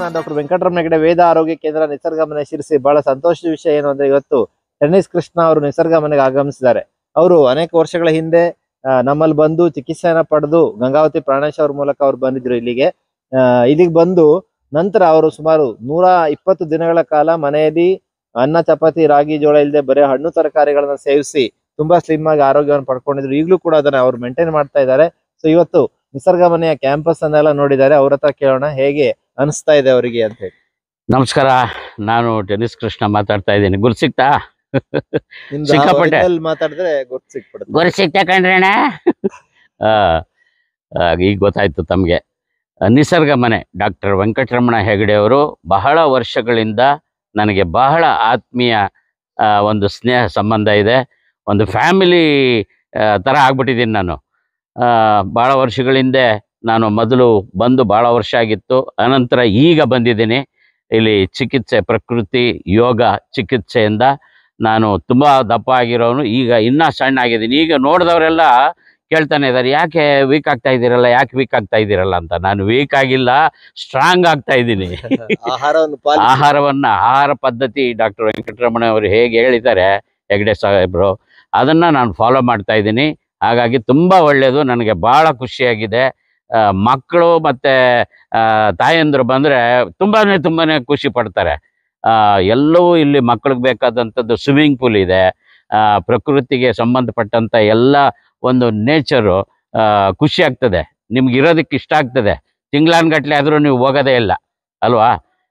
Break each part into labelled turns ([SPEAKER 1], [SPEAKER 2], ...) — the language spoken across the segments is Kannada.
[SPEAKER 1] ನಾನು ಡಾಕ್ಟರ್ ವೆಂಕಟರಮಣ ಹೆಗಡೆ ವೇದ ಆರೋಗ್ಯ ಕೇಂದ್ರ ನಿಸರ್ಗ ಮನೆ ಶಿರಸಿ ಬಹಳ ಸಂತೋಷದ ವಿಷಯ ಏನು ಅಂದ್ರೆ ಇವತ್ತು ಟೆನ್ನಿಸ್ ಕೃಷ್ಣ ಅವರು ನಿಸರ್ಗ ಮನೆಗೆ ಆಗಮಿಸಿದ್ದಾರೆ ಅವರು ಅನೇಕ ವರ್ಷಗಳ ಹಿಂದೆ ಆ, ನಮ್ಮಲ್ಲಿ ಬಂದು ಚಿಕಿತ್ಸೆಯನ್ನ ಪಡೆದು ಗಂಗಾವತಿ ಪ್ರಾಣೇಶ್ ಅವ್ರ ಮೂಲಕ ಅವ್ರು ಬಂದಿದ್ರು ಇಲ್ಲಿಗೆ ಆ, ಇಲ್ಲಿಗೆ ಬಂದು ನಂತರ ಅವರು ಸುಮಾರು ನೂರ ಇಪ್ಪತ್ತು ದಿನಗಳ ಕಾಲ ಮನೆಯಲ್ಲಿ ಅನ್ನ ಚಪಾತಿ ರಾಗಿ ಜೋಳ ಇಲ್ಲದೆ ಬರೀ ಹಣ್ಣು ತರಕಾರಿಗಳನ್ನ ಸೇವಿಸಿ ತುಂಬಾ ಸ್ಲಿಮ್ ಆಗಿ ಆರೋಗ್ಯವನ್ನು ಪಡ್ಕೊಂಡಿದ್ರು ಈಗಲೂ ಕೂಡ ಅದನ್ನ ಅವ್ರು ಮೇಂಟೈನ್ ಮಾಡ್ತಾ ಇದ್ದಾರೆ ಸೊ ಇವತ್ತು ನಿಸರ್ಗ ಮನೆಯ ಕ್ಯಾಂಪಸ್ ಅನ್ನೆಲ್ಲ ನೋಡಿದ್ದಾರೆ ಅವ್ರ ಹತ್ರ ಕೇಳೋಣ ಹೇಗೆ ಅನಿಸ್ತಾ ಇದೆ ಅವರಿಗೆ ಅಂತ ಹೇಳಿ
[SPEAKER 2] ನಮಸ್ಕಾರ ನಾನು ಟೆನಿಸ್ ಕೃಷ್ಣ ಮಾತಾಡ್ತಾ ಇದ್ದೀನಿ ಗುರು ಸಿಕ್ತಾ
[SPEAKER 1] ನಿಮ್ದು
[SPEAKER 2] ಸಿಕ್ಕಾಪಟ್ಟೆ.
[SPEAKER 1] ಆ original ಮಾತಾಡಿದ್ರೆ ಗೊತ್ತು ಸಿಕ್ಬಿಡುತ್ತೆ
[SPEAKER 2] ಗುರು ಸಿಕ್ತಾ ಕಣ್ರಣ್ಣ ಆ, ಆ, ಈಗ ಗೊತ್ತಾಯ್ತು ತಮಗೆ ನಿಸರ್ಗ ಮನೆ ಡಾಕ್ಟರ್ ವೆಂಕಟರಮಣ ಹೆಗಡೆ ಅವರು ಬಹಳ ವರ್ಷಗಳಿಂದ ನನಗೆ ಬಹಳ ಆತ್ಮೀಯ ಆ, ಒಂದು ಸ್ನೇಹ ಸಂಬಂಧ ಇದೆ ಒಂದು ಫ್ಯಾಮಿಲಿ ಥರ ಆಗ್ಬಿಟ್ಟಿದ್ದೀನಿ ನಾನು ಆ, ಬಹಳ ವರ್ಷಗಳ ಹಿಂದೆ ನಾನು ಮೊದಲು ಬಂದು ಬಹಳ ವರ್ಷ ಆಗಿತ್ತು ಅನಂತರ ಈಗ ಬಂದಿದ್ದೀನಿ ಇಲ್ಲಿ ಚಿಕಿತ್ಸೆ ಪ್ರಕೃತಿ ಯೋಗ ಚಿಕಿತ್ಸೆಯಿಂದ ನಾನು ತುಂಬ ದಪ್ಪ ಆಗಿರೋನು ಈಗ ಇನ್ನೂ ಸಣ್ಣ ಆಗಿದ್ದೀನಿ ಈಗ ನೋಡಿದವರೆಲ್ಲ ಕೇಳ್ತಾನೆ ಇದ್ದಾರೆ ಯಾಕೆ ವೀಕ್ ಆಗ್ತಾ ಇದ್ದೀರಲ್ಲ ಯಾಕೆ ವೀಕ್ ಆಗ್ತಾ ಇದ್ದೀರಲ್ಲ ಅಂತ ನಾನು ವೀಕ್ ಆಗಿಲ್ಲ ಸ್ಟ್ರಾಂಗ್ ಆಗ್ತಾ ಇದ್ದೀನಿ
[SPEAKER 1] ಆಹಾರವನ್ನು ಪಾಲಿಸಿ
[SPEAKER 2] ಆಹಾರವನ್ನ ಆಹಾರ ಪದ್ಧತಿ ಡಾಕ್ಟರ್ ವೆಂಕಟರಮಣ ಅವರು ಹೇಗೆ ಹೇಳಿದ್ದಾರೆ ಹೆಗ್ಡೆ ಸಾಹೇಬ್ರು ಅದನ್ನ ನಾನು ಫಾಲೋ ಮಾಡ್ತಾ ಇದ್ದೀನಿ ಹಾಗಾಗಿ ತುಂಬಾ ಒಳ್ಳೆಯದು ನನಗೆ ಬಹಳ ಖುಷಿಯಾಗಿದೆ ಆ, ಮಕ್ಕಳು ಮತ್ತೆ ಆ, ತಾಯಂದ್ರು ಬಂದ್ರೆ ತುಂಬಾನೇ ತುಂಬಾನೇ ಖುಷಿ ಪಡ್ತಾರೆ ಆ, ಎಲ್ಲವೂ ಇಲ್ಲಿ ಮಕ್ಕಳಿಗೆ ಬೇಕಾದಂಥದ್ದು ಸ್ವಿಮ್ಮಿಂಗ್ ಪೂಲ್ ಇದೆ ಆ, ಪ್ರಕೃತಿಗೆ ಸಂಬಂಧಪಟ್ಟಂತ ಎಲ್ಲ ಒಂದು ನೇಚರು ಖುಷಿ ಆಗ್ತದೆ ನಿಮ್ಗೆ ಇರೋದಕ್ಕೆ ಇಷ್ಟ ಆಗ್ತದೆ ತಿಂಗ್ಳಾನ್ಗಟ್ಲೆ ಆದರೂ ನೀವು ಹೋಗೋದೇ ಇಲ್ಲ ಅಲ್ವಾ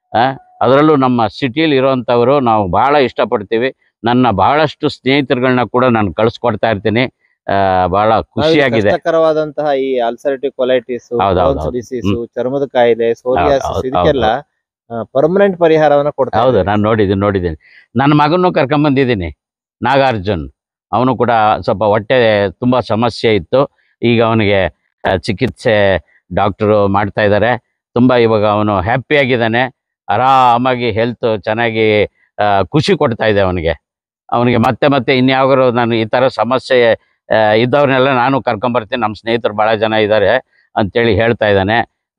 [SPEAKER 2] ಅದರಲ್ಲೂ ನಮ್ಮ ಸಿಟಿಲಿ ಇರೋವಂಥವ್ರು ನಾವು ಬಹಳ ಇಷ್ಟಪಡ್ತೀವಿ ನನ್ನ ಬಹಳಷ್ಟು ಸ್ನೇಹಿತರುಗಳನ್ನ ಕೂಡ ನಾನು ಕಳಿಸ್ಕೊಡ್ತಾ ಇರ್ತೀನಿ ಆ, ಬಹಳ ಖುಷಿಯಾಗಿದೆ
[SPEAKER 1] ಕಷ್ಟಕರವಾದಂತಹ ಈ ಅಲ್ಸರೇಟಿವ್ ಕೊಲೈಟಿಸ್
[SPEAKER 2] ಹೌದು, ಹೌದು, ಹೌದು.
[SPEAKER 1] ಡಿಸೀಸ್ ಚರ್ಮದ ಕಾಯಿಲೆ ಸೋರಿಯಾಸಿಸ್
[SPEAKER 2] ಹೌದು,
[SPEAKER 1] ಇದಕ್ಕೆಲ್ಲ ಪರ್ಮನೆಂಟ್ ಪರಿಹಾರವನ್ನ ಕೊಡ್ತಾ
[SPEAKER 2] ಹೌದು
[SPEAKER 1] ಇದ್ದಾರೆ.
[SPEAKER 2] ನಾನು ನೋಡಿದ್ದೀನಿ ನೋಡಿದ್ದೀನಿ ನನ್ನ ಮಗನೂ ಕರ್ಕೊಂಬಂದಿದ್ದೀನಿ ನಾಗಾರ್ಜುನ್ ಅವನು ಕೂಡ ಸ್ವಲ್ಪ ಹೊಟ್ಟೆ ತುಂಬ ಸಮಸ್ಯೆ ಇತ್ತು ಈಗ ಅವನಿಗೆ ಆ, ಚಿಕಿತ್ಸೆ ಡಾಕ್ಟರು ಮಾಡ್ತಾ ಇದ್ದಾರೆ ತುಂಬ ಇವಾಗ ಅವನು ಹ್ಯಾಪಿಯಾಗಿದ್ದಾನೆ ಆರಾಮಾಗಿ ಹೆಲ್ತ್ ಚೆನ್ನಾಗಿ ಆ, ಖುಷಿ ಕೊಡ್ತಾ ಇದೆ ಅವನಿಗೆ ಅವನಿಗೆ ಮತ್ತೆ ಮತ್ತೆ ಇನ್ಯಾವಾಗರೂ ನಾನು ಈ ಥರ ಸಮಸ್ಯೆ ಆ, ಇದ್ದವ್ರನ್ನೆಲ್ಲ ನಾನು ಕರ್ಕೊಂಬರ್ತೀನಿ ನಮ್ಮ ಸ್ನೇಹಿತರು ಭಾಳ ಜನ ಇದ್ದಾರೆ ಅಂತೇಳಿ ಹೇಳ್ತಾ ಇದ್ದಾನೆ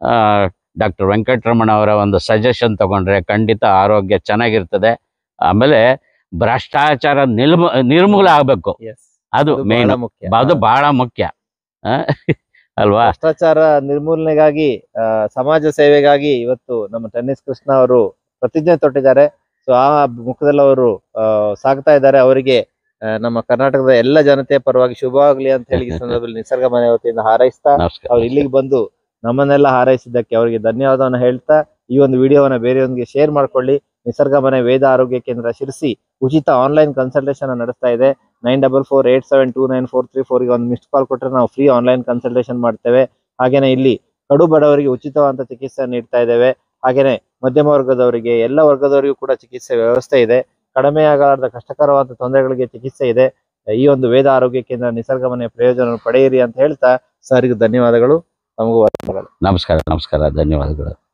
[SPEAKER 2] ಡಾಕ್ಟರ್ ವೆಂಕಟರಮಣ ಅವರ ಒಂದು ಸಜೆಷನ್ ತಗೊಂಡ್ರೆ ಖಂಡಿತ ಆರೋಗ್ಯ ಚೆನ್ನಾಗಿರ್ತದೆ ಆಮೇಲೆ ಭ್ರಷ್ಟಾಚಾರ ನಿರ್ಮ ನಿರ್ಮೂಲ ಆಗಬೇಕು
[SPEAKER 1] Yes.
[SPEAKER 2] ಅದು
[SPEAKER 1] ಅದು
[SPEAKER 2] ಮೇನ್
[SPEAKER 1] ಬಹಳ ಮುಖ್ಯ
[SPEAKER 2] ಅದು ಬಹಳ ಮುಖ್ಯ ಆ? ಅಲ್ವಾ
[SPEAKER 1] ಭ್ರಷ್ಟಾಚಾರ ನಿರ್ಮೂಲನೆಗಾಗಿ ಆ, ಸಮಾಜ ಸೇವೆಗಾಗಿ ಇವತ್ತು ನಮ್ಮ ಟೆನ್ನಿಸ್ ಕೃಷ್ಣ ಅವರು ಪ್ರತಿಜ್ಞೆ ತೊಟ್ಟಿದ್ದಾರೆ ಸೊ ಆ ಮುಖದಲ್ಲಿ ಅವರು ಆ, ಸಾಗ್ತಾ ಇದ್ದಾರೆ ಅವರಿಗೆ ಆ, ನಮ್ಮ ಕರ್ನಾಟಕದ ಎಲ್ಲ ಜನತೆಯ ಪರವಾಗಿ ಶುಭವಾಗ್ಲಿ ಅಂತ ಹೇಳಿ ಈ ಸಂದರ್ಭದಲ್ಲಿ ನಿಸರ್ಗ ಮನೆ ವತಿಯಿಂದ ಹಾರೈಸ್ತಾ
[SPEAKER 2] ನಮಸ್ಕಾರ
[SPEAKER 1] ಅವ್ರು ಇಲ್ಲಿಗೆ ಬಂದು ನಮ್ಮನ್ನೆಲ್ಲ ಹಾರೈಸಿದ್ದಕ್ಕೆ ಅವರಿಗೆ ಧನ್ಯವಾದವನ್ನ ಹೇಳ್ತಾ ಈ ಒಂದು ವಿಡಿಯೋವನ್ನ ಬೇರೆಯವರಿಗೆ ಶೇರ್ ಮಾಡ್ಕೊಳ್ಳಿ ನಿಸರ್ಗ ಮನೆ ವೇದ ಆರೋಗ್ಯ ಕೇಂದ್ರ ಶಿರಸಿ ಉಚಿತ ಆನ್ಲೈನ್ ಕನ್ಸಲ್ಟೇಷನ್ ನಡೆಸ್ತಾ ಇದೆ nine double four eight seven two nine four three ಫೋರ್ಗೆ ಒಂದು ಮಿಸ್ಡ್ ಕಾಲ್ ಕೊಟ್ಟರೆ ನಾವು ಫ್ರೀ ಆನ್ಲೈನ್ ಕನ್ಸಲ್ಟೇಷನ್ ಮಾಡ್ತೇವೆ ಹಾಗೇನೆ ಇಲ್ಲಿ ಕಡು ಬಡವರಿಗೆ ಉಚಿತವಾದಂತ ಚಿಕಿತ್ಸೆ ನೀಡ್ತಾ ಇದ್ದೇವೆ ಹಾಗೇನೆ ಮಧ್ಯಮ ವರ್ಗದವರಿಗೆ ಎಲ್ಲ ವರ್ಗದವರಿಗೂ ಕೂಡ ಚಿಕಿತ್ಸೆ ವ್ಯವಸ್ಥೆ ಇದೆ ಕಡಿಮೆ ಆಗಲಾರದ ಕಷ್ಟಕರವಾದ ತೊಂದರೆಗಳಿಗೆ ಚಿಕಿತ್ಸೆ ಇದೆ ಈ ಒಂದು ವೇದ ಆರೋಗ್ಯ ಕೇಂದ್ರ ನಿಸರ್ಗ ಮನೆಯ ಪ್ರಯೋಜನ ಪಡೆಯಿರಿ ಅಂತ ಹೇಳ್ತಾ ಸರ್ಗೆ ಧನ್ಯವಾದಗಳು ನಮಗೂ ವಂದನೆಗಳು
[SPEAKER 2] ನಮಸ್ಕಾರ ನಮಸ್ಕಾರ ಧನ್ಯವಾದಗಳು